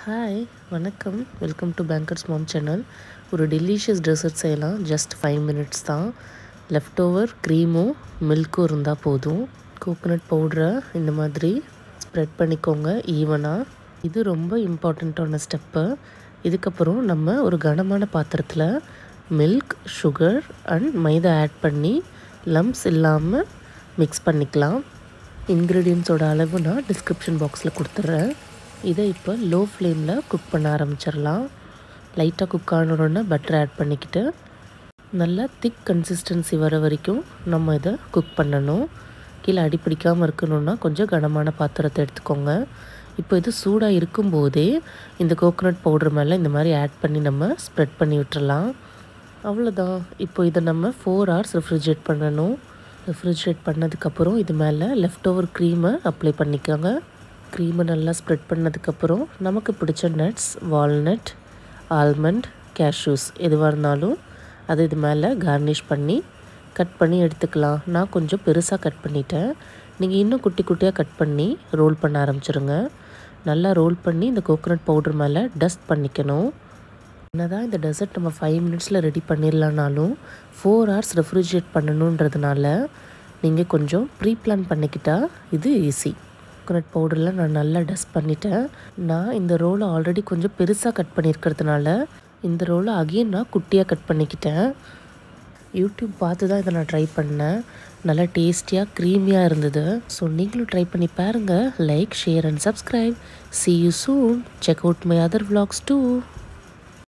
hi வணக்கம் welcome to bankers mom channel ஒரு delicious dessert செய்யலாம் ஜஸ்ட் ஃபைவ் மினிட்ஸ் தான் லெஃப்ட் ஓவர் க்ரீமும் மில்க்கும் இருந்தால் போதும் கோகோனட் பவுடரை இந்த மாதிரி ஸ்ப்ரெட் பண்ணிக்கோங்க ஈவனாக இது ரொம்ப இம்பார்ட்டண்ட்டான ஸ்டெப்பு இதுக்கப்புறம் நம்ம ஒரு கனமான பாத்திரத்தில் milk sugar and maida add பண்ணி லம்ஸ் இல்லாமல் மிக்ஸ் பண்ணிக்கலாம் இன்க்ரீடியன்ஸோட அளவு நான் டிஸ்கிரிப்ஷன் பாக்ஸில் கொடுத்துட்றேன் இதை இப்போ லோ ஃப்ளேமில் குக் பண்ண ஆரம்பிச்சிடலாம் லைட்டாக குக் ஆனோடனே பட்டர் ஆட் பண்ணிக்கிட்டு நல்லா திக் கன்சிஸ்டன்சி வர வரைக்கும் நம்ம இதை குக் பண்ணணும் கீழே அடி பிடிக்காமல் இருக்கணும்னா கொஞ்சம் கனமான பாத்திரத்தை எடுத்துக்கோங்க இப்போ இது சூடாக இருக்கும்போதே இந்த கோகோனட் பவுடர் மேலே இந்த மாதிரி ஆட் பண்ணி நம்ம ஸ்ப்ரெட் பண்ணி விட்டுறலாம் அவ்வளோதான் இப்போ இதை நம்ம ஃபோர் ஹவர்ஸ் ரெஃப்ரிஜரேட் பண்ணணும் ரெஃப்ரிஜரேட் பண்ணதுக்கப்புறம் இது மேலே லெஃப்ட் ஓவர் க்ரீமை அப்ளை பண்ணிக்கோங்க க்ரீமை நல்லா ஸ்ப்ரெட் பண்ணதுக்கப்புறம் நமக்கு பிடிச்ச நட்ஸ் வால்நட் ஆல்மண்ட் கேஷ்யூஸ் எதுவாக இருந்தாலும் அது இது மேலே கார்னிஷ் பண்ணி கட் பண்ணி எடுத்துக்கலாம் நான் கொஞ்சம் பெருசாக கட் பண்ணிட்டேன் நீங்கள் இன்னும் குட்டி குட்டியாக கட் பண்ணி ரோல் பண்ண ஆரம்பிச்சிருங்க நல்லா ரோல் பண்ணி இந்த கோகோனட் பவுடர் மேலே டஸ்ட் பண்ணிக்கணும் என்னதான் இந்த டெசர்ட் நம்ம ஃபைவ் மினிட்ஸில் ரெடி பண்ணிடலானாலும் ஃபோர் ஹவர்ஸ் ரெஃப்ரிஜரேட் பண்ணணுன்றதுனால நீங்கள் கொஞ்சம் ப்ரீ பிளான் பண்ணிக்கிட்டால் இது ஈஸி கோகோனட் பவுடரில் நான் நல்லா டஸ்ட் பண்ணிட்டேன் நான் இந்த ரோலை ஆல்ரெடி கொஞ்சம் பெருசாக கட் பண்ணியிருக்கிறதுனால இந்த ரோலை அகைன் நான் குட்டியாக கட் பண்ணிக்கிட்டேன் யூடியூப் பார்த்து தான் இதை நான் ட்ரை பண்ணேன் நல்லா டேஸ்டியாக க்ரீமியாக இருந்தது ஸோ நீங்களும் ட்ரை பண்ணி பாருங்கள் like share and subscribe see you soon check out my other vlogs too